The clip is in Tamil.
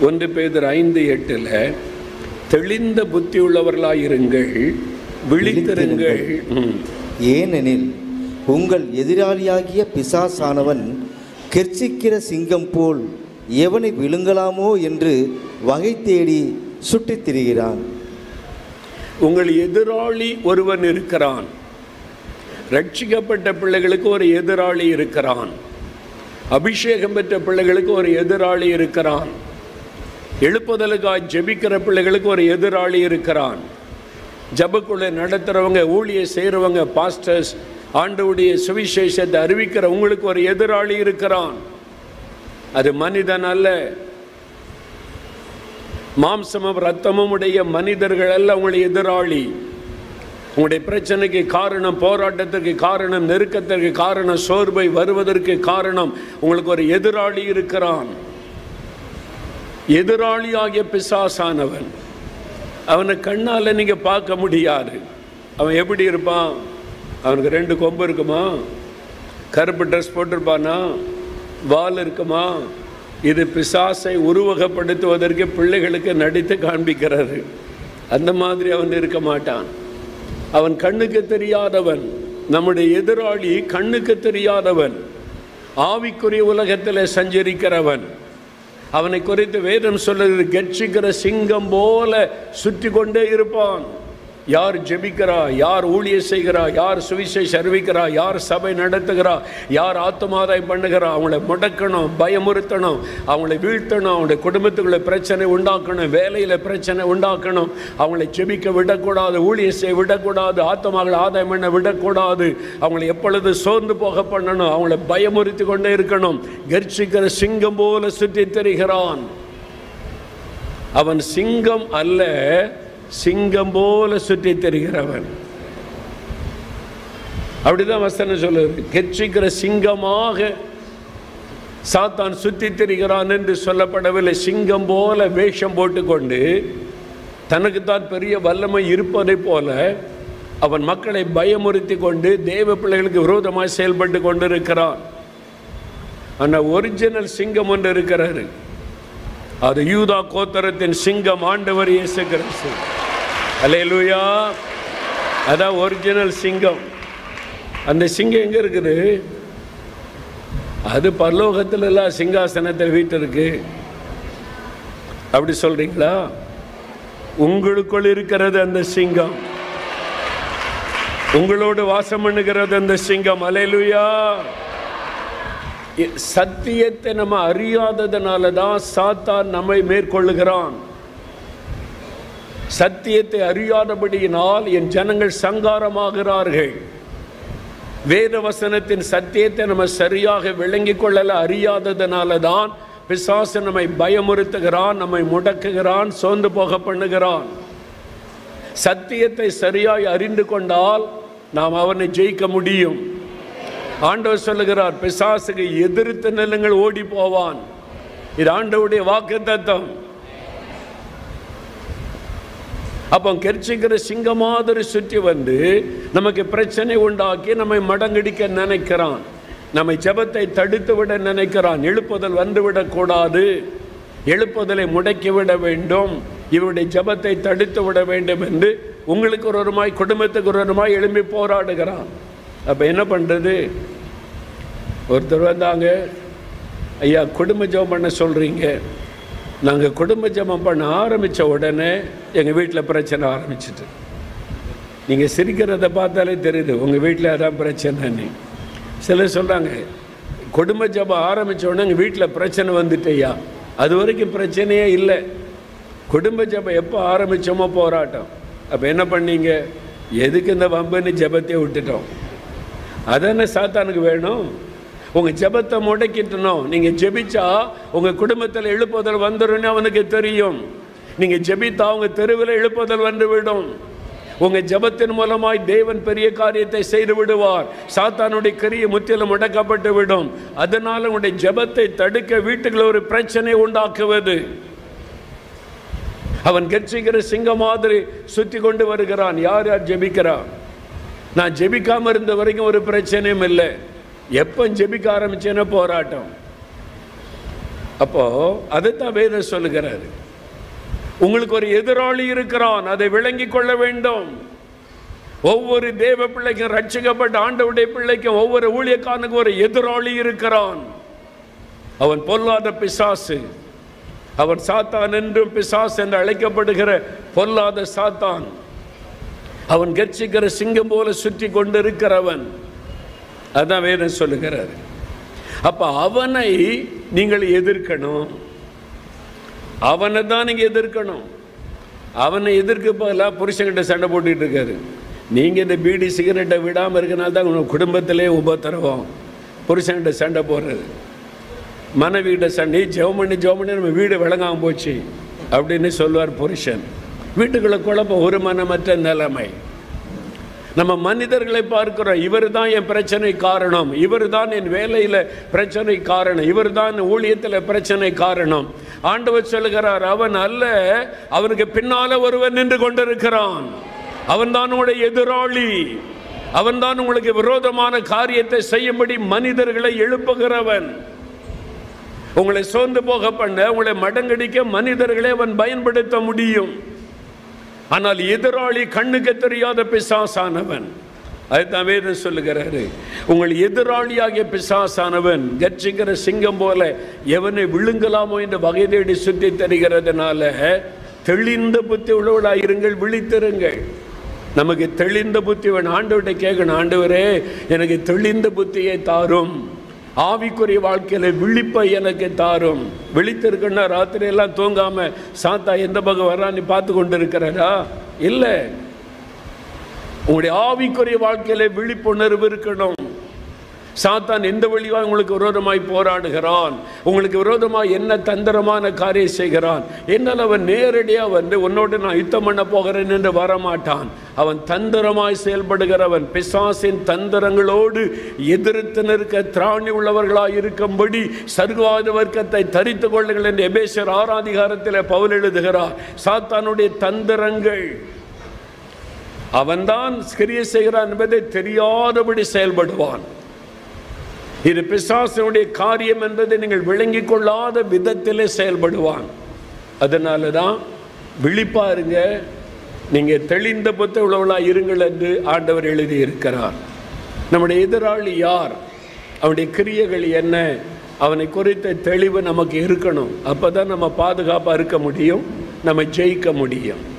ஒன்று பேதர் ஐந்து எட்டில் தெளிந்த புத்தி உள்ளவர்களாயிருங்கள் விழித்திருங்கள் ம். ஏனெனில் உங்கள் எதிராளியாகிய பிசாசானவன் கெர்ச்சிக்கிற சிங்கம் போல் எவனை விழுங்கலாமோ என்று வகை தேடி சுற்றித் திரிகிறான் உங்கள் எதிராளி ஒருவன் இருக்கிறான் ரட்சிக்கப்பட்ட பிள்ளைகளுக்கு ஒரு எதிராளி இருக்கிறான் அபிஷேகம் பெற்ற பிள்ளைகளுக்கு ஒரு எதிராளி இருக்கிறான் எழுப்புதலுக்காய் ஜெபிக்கிற பிள்ளைகளுக்கு ஒரு எதிராளி இருக்கிறான் ஜபக்குள்ளே நடத்துகிறவங்க ஊழிய செய்கிறவங்க பாஸ்டர்ஸ் ஆண்டவுடைய சுவிசேஷத்தை அறிவிக்கிற உங்களுக்கு ஒரு எதிராளி இருக்கிறான் அது மனிதன் அல்ல மாம்சமும் ரத்தமும் உடைய மனிதர்கள் அல்ல உங்களுடைய எதிராளி உங்களுடைய பிரச்சனைக்கு காரணம் போராட்டத்திற்கு காரணம் நெருக்கத்திற்கு காரணம் சோர்வை வருவதற்கு காரணம் உங்களுக்கு ஒரு எதிராளி இருக்கிறான் எதிராளியாகிய பிசாசானவன் அவனை கண்ணால் நீங்கள் பார்க்க முடியாது அவன் எப்படி இருப்பான் அவனுக்கு ரெண்டு கொம்பு இருக்குமா கருப்பு ட்ரெஸ் போட்டிருப்பானா வால் இருக்குமா இது பிசாசை உருவகப்படுத்துவதற்கு பிள்ளைகளுக்கு நடித்து காண்பிக்கிறது அந்த மாதிரி அவன் இருக்க மாட்டான் அவன் கண்ணுக்கு தெரியாதவன் நம்முடைய எதிராளி கண்ணுக்கு தெரியாதவன் ஆவிக்குரிய உலகத்தில் சஞ்சரிக்கிறவன் அவனை குறித்து வேதம் சொல்லுகிறது கட்சிக்கிற சிங்கம் போல சுற்றி கொண்டே இருப்பான் யார் ஜெபிக்கிறா யார் ஊழிய செய்கிறா யார் சுவிசேஷ அறிவிக்கிறா யார் சபை நடத்துகிறா யார் ஆத்துமாதாய் பண்ணுகிறா அவங்கள முடக்கணும் பயமுறுத்தணும் அவங்கள வீழ்த்தணும் அவங்களுடைய குடும்பத்துக்குள்ள பிரச்சனை உண்டாக்கணும் வேலையில் பிரச்சனை உண்டாக்கணும் அவங்களை ஜெபிக்க விடக்கூடாது ஊழிய செய்ய விடக்கூடாது ஆத்மாக்களை ஆதாயம் பண்ண விடக்கூடாது அவங்களை எப்பொழுது சோர்ந்து போக பண்ணணும் அவங்கள பயமுறுத்தி கொண்டே இருக்கணும் கர்ச்சிக்கிற சிங்கம் போல சுற்றி தெரிகிறான் அவன் சிங்கம் அல்ல சிங்கம் போல சுற்றி தெரிகிறவன் அப்படிதான் வசனம் சொல்லுது கெச்சிக்கிற சிங்கமாக சாத்தான் சுற்றி திரிகிறான் என்று சொல்லப்படவில்லை சிங்கம் போல வேஷம் போட்டுக்கொண்டு தனக்குத்தான் பெரிய வல்லமை இருப்பதை போல அவன் மக்களை பயமுறுத்தி கொண்டு தேவ பிள்ளைகளுக்கு விரோதமாக செயல்பட்டு கொண்டிருக்கிறான் ஆனால் ஒரிஜினல் சிங்கம் ஒன்று இருக்கிறாரு அது யூதா கோத்தரத்தின் சிங்கம் ஆண்டவர் இயேசு கிறிஸ்து அல்லேலூயா அதான் ஒரிஜினல் சிங்கம் அந்த சிங்கம் எங்க இருக்குது அது பரலோகத்துல எல்லாம் சிங்காசனத்தில் வீட்டு இருக்கு அப்படி சொல்றீங்களா உங்களுக்குள் இருக்கிறது அந்த சிங்கம் உங்களோடு வாசம் பண்ணுகிறது அந்த சிங்கம் அலையலுயா சத்தியத்தை நம்ம அறியாததுனால தான் சாத்தான் நம்மை மேற்கொள்ளுகிறான் சத்தியத்தை அறியாதபடியினால் என் ஜனங்கள் சங்காரமாகிறார்கள் வேத வசனத்தின் சத்தியத்தை நம்ம சரியாக விளங்கிக் கொள்ளல அறியாததுனால தான் பிசாசு நம்மை பயமுறுத்துகிறான் நம்மை முடக்குகிறான் சோர்ந்து போக பண்ணுகிறான் சத்தியத்தை சரியாய் அறிந்து கொண்டால் நாம் அவனை ஜெயிக்க முடியும் ஆண்டவர் சொல்லுகிறார் பிசாசுக்கு எதிர்த்து நிலங்கள் ஓடி போவான் இது ஆண்டவுடைய வாக்கு தத்தம் அப்போ கெர்ச்சிக்கிற சிங்க மாதிரி சுற்றி வந்து நமக்கு பிரச்சனை உண்டாக்கி நம்மை மடங்கடிக்க நினைக்கிறான் நம்மை ஜெபத்தை தடுத்து விட நினைக்கிறான் எழுப்புதல் வந்துவிடக்கூடாது எழுப்புதலை முடக்கி விட வேண்டும் இவருடைய ஜெபத்தை தடுத்து விட வேண்டும் என்று உங்களுக்கு ஒரு ஒருமாய் குடும்பத்துக்கு ஒரு ஒருமாய் எழும்பி போராடுகிறான் அப்போ என்ன பண்ணுறது ஒருத்தர் வந்தாங்க ஐயா குடும்ப ஜெபம் பண்ண சொல்கிறீங்க நாங்கள் குடும்ப ஜெபம் பண்ண ஆரம்பித்த உடனே எங்கள் வீட்டில் பிரச்சனை ஆரம்பிச்சிட்டு நீங்கள் சிரிக்கிறத பார்த்தாலே தெரியுது உங்கள் வீட்டில் அதான் பிரச்சனைன்னு சிலர் சொல்கிறாங்க குடும்ப ஜெபம் ஆரம்பித்த உடனே எங்கள் வீட்டில் பிரச்சனை வந்துட்டேயா அது வரைக்கும் பிரச்சனையே இல்லை குடும்ப ஜெபம் எப்போ ஆரம்பித்தோமோ போராட்டம் அப்போ என்ன பண்ணீங்க எதுக்கு இந்த வம்புன்னு ஜெபத்தை விட்டுட்டோம் அதானே சாத்தானுக்கு வேணும் உங்கள் ஜெபத்தை முடக்கிட்டணும் நீங்கள் ஜெபிச்சா உங்கள் குடும்பத்தில் எழுப்புதல் வந்துடும்னு அவனுக்கு தெரியும் நீங்கள் ஜெபித்தா உங்கள் தெருவில் எழுப்புதல் வந்துவிடும் உங்கள் ஜெபத்தின் மூலமாய் தேவன் பெரிய காரியத்தை செய்து விடுவார் சாத்தானுடைய கிரிய முற்றிலும் முடக்கப்பட்டு விடும் அதனால் உங்களுடைய ஜெபத்தை தடுக்க வீட்டுக்குள்ள ஒரு பிரச்சனை உண்டாக்குவது அவன் கட்சிக்கிற சிங்கம் மாதிரி சுத்தி கொண்டு வருகிறான் யார் யார் ஜெபிக்கிறான் நான் ஜெபிக்காம இருந்த வரைக்கும் ஒரு பிரச்சனையும் இல்லை எப்போ ஜெபிக்க ஆரம்பிச்சேன்னா போராட்டம் அப்போ அதைத்தான் வேதம் சொல்லுகிறாரு உங்களுக்கு ஒரு எதிராளி இருக்கிறான் அதை விளங்கிக் கொள்ள வேண்டும் ஒவ்வொரு தேவ பிள்ளைக்கும் ரட்சிக்கப்பட்ட ஆண்டவுடைய பிள்ளைக்கும் ஒவ்வொரு ஊழியக்காரனுக்கும் ஒரு எதிராளி இருக்கிறான் அவன் பொல்லாத பிசாசு அவன் சாத்தான் என்றும் பிசாசு என்று அழைக்கப்படுகிற பொல்லாத சாத்தான் அவன் கர்ச்சிக்கிற சிங்கம் போல சுற்றி கொண்டிருக்கிறவன் அதான் வேதம் சொல்லுகிறார் அப்ப அவனை நீங்கள் எதிர்க்கணும் அவனை தான் நீங்க எதிர்க்கணும் அவனை எதிர்க்க பதிலாக புருஷன்கிட்ட சண்டை போட்டுட்டு இருக்காரு நீங்க இந்த பீடி சிகரெட்டை விடாம இருக்கனால தான் உங்க குடும்பத்திலே உபத்திரவம் புருஷன்கிட்ட சண்டை போடுறது மனைவிகிட்ட சண்டை ஜெவம் பண்ணி ஜெவம் பண்ணி நம்ம வீடு விளங்காம போச்சு அப்படின்னு சொல்லுவார் புருஷன் வீட்டுக்குள்ள குழப்பம் ஒரு மனமற்ற நிலைமை நம்ம மனிதர்களை பார்க்கிறோம் இவர் தான் என் பிரச்சனை காரணம் இவர் தான் என் வேலையில் பிரச்சனை காரணம் இவர் தான் ஊழியத்தில் பிரச்சனை காரணம் ஆண்டவர் சொல்லுகிறார் அவன் அல்ல அவனுக்கு பின்னால ஒருவன் நின்று கொண்டிருக்கிறான் அவன் தான் உங்களுடைய எதிராளி அவன் தான் உங்களுக்கு விரோதமான காரியத்தை செய்யும்படி மனிதர்களை எழுப்புகிறவன் உங்களை சோர்ந்து போக பண்ண உங்களை மடங்கடிக்க மனிதர்களை அவன் பயன்படுத்த முடியும் ஆனால் எதிராளி கண்ணுக்கு தெரியாத பிசாசானவன் அதுதான் வேதம் சொல்லுகிறாரு உங்கள் எதிராளியாகிய பிசாசானவன் கர்ச்சிக்கிற சிங்கம் போல எவனை விழுங்கலாமோ என்று வகை தேடி சுற்றி தருகிறதுனால தெளிந்த புத்தி உள்ளவளாக இருங்கள் விழித்திருங்கள் நமக்கு தெளிந்த புத்தி வேணும் ஆண்டவர்கிட்ட கேட்கணும் ஆண்டவரே எனக்கு தெளிந்த புத்தியை தாரும் ஆவிக்குரிய வாழ்க்கையில விழிப்பை எனக்கு தாரும் விழித்திருக்குன்னா ராத்திரி எல்லாம் தூங்காம சாத்தா எந்த பக்கம் வர்றான்னு பார்த்து கொண்டு இருக்கிறாரா இல்லை உங்களுடைய ஆவிக்குரிய வாழ்க்கையில விழிப்புணர்வு இருக்கணும் சாத்தான் எந்த வழியாக உங்களுக்கு விரோதமாய் போராடுகிறான் உங்களுக்கு விரோதமாய் என்ன தந்திரமான காரியம் செய்கிறான் என்னால் அவன் நேரடியாக வந்து உன்னோடு நான் யுத்தம் பண்ண போகிறேன் என்று வரமாட்டான் அவன் தந்திரமாய் செயல்படுகிறவன் பிசாசின் தந்திரங்களோடு எதிர்த்து நிற்க திராணி உள்ளவர்களாய் இருக்கும்படி சர்வாத வர்க்கத்தை தரித்து கொள்ளுங்கள் என்று எபேசர் ஆறாதிகாரத்தில் பவுல் எழுதுகிறார் சாத்தானுடைய தந்திரங்கள் அவன்தான் கிரிய செய்கிறான் என்பதை தெரியாதபடி செயல்படுவான் இது பிசாசனுடைய காரியம் என்பதை நீங்கள் விளங்கிக் கொள்ளாத விதத்திலே செயல்படுவான் அதனால தான் விழிப்பா இருங்க நீங்க தெளிந்த புத்த உழவலா இருங்கள் என்று ஆண்டவர் எழுதியிருக்கிறார் நம்முடைய எதிராளி யார் அவனுடைய கிரியைகள் என்ன அவனை குறித்த தெளிவு நமக்கு இருக்கணும் அப்பதான் நம்ம பாதுகாப்பாக இருக்க முடியும் நம்ம ஜெயிக்க முடியும்